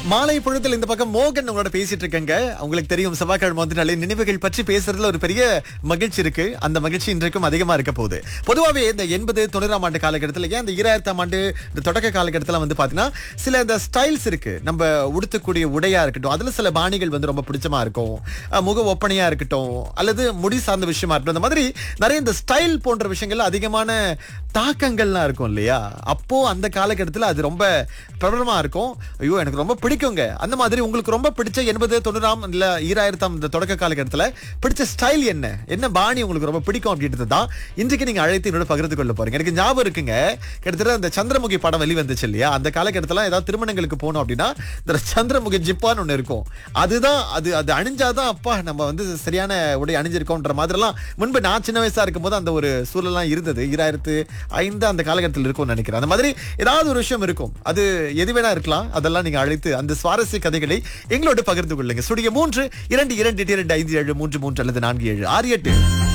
மாலை பொழுதுல இந்த பக்கம் மோகன் உங்களோட பேசிட்டு இருக்கேங்க உங்களுக்கு தெரியும் செவ்வாய்க்கிழமை வந்துட்டாலே நினைவுகள் பற்றி பேசுறதுல ஒரு பெரிய மகிழ்ச்சி இருக்கு அந்த மகிழ்ச்சி இன்றைக்கும் அதிகமா இருக்க போகுது பொதுவாகவே இந்த எண்பது தொண்ணூறாம் ஆண்டு காலகட்டத்தில் ஏன் இந்த ஈராயிரத்தாம் ஆண்டு இந்த தொடக்க காலகட்டத்தில் வந்து பாத்தீங்கன்னா சில இந்த ஸ்டைல்ஸ் இருக்கு நம்ம உடுத்தக்கூடிய உடையா இருக்கட்டும் அதுல சில பாணிகள் வந்து ரொம்ப பிடிச்சமா இருக்கும் அஹ் முக ஒப்பனையா இருக்கட்டும் அல்லது முடி சார்ந்த விஷயமா இருக்கட்டும் அந்த மாதிரி நிறைய இந்த ஸ்டைல் போன்ற விஷயங்கள்ல அதிகமான தாக்கங்கள்லாம் இருக்கும் இல்லையா அப்போ அந்த காலகட்டத்தில் அது ரொம்ப பிரபலமா இருக்கும் ஐயோ எனக்கு ரொம்ப பிடிக்குங்க அந்த மாதிரி உங்களுக்கு ரொம்ப பிடிச்ச எண்பது தொண்ணூறாம் இல்ல ஈராயிரத்தாம் இந்த தொடக்க காலகட்டத்தில் பிடிச்ச ஸ்டைல் என்ன என்ன பாணி உங்களுக்கு ரொம்ப பிடிக்கும் அப்படின்றது தான் இன்றைக்கு நீங்க அழைத்து என்னோட பகிர்ந்து கொள்ள போறீங்க எனக்கு ஞாபகம் இருக்குங்க கிட்டத்தட்ட அந்த சந்திரமுகி படம் வெளிவந்துச்சு இல்லையா அந்த காலகட்டத்தில் ஏதாவது திருமணங்களுக்கு போனோம் அப்படின்னா இந்த சந்திரமுகி ஜிப்பான்னு ஒண்ணு இருக்கும் அதுதான் அது அது அணிஞ்சாதான் அப்பா நம்ம வந்து சரியான உடை அணிஞ்சிருக்கோன்ற மாதிரிலாம் முன்பு நான் சின்ன வயசா இருக்கும்போது அந்த ஒரு சூழலாம் இருந்தது ஈராயிரத்து ஐந்து அந்த காலகட்டத்தில் இருக்கும்னு நினைக்கிறேன் அந்த மாதிரி ஏதாவது ஒரு விஷயம் இருக்கும் அது எது வேணா இருக்கலாம் அதெல்லாம் நீங்க அழைத்து அந்த சுவாரஸ்ய கதைகளை எங்களோட பகிர்ந்து கொள்ளுங்க சுடிய மூன்று இரண்டு இரண்டு இரண்டு ஐந்து ஏழு மூன்று மூன்று அல்லது நான்கு ஏழு ஆறு எட்டு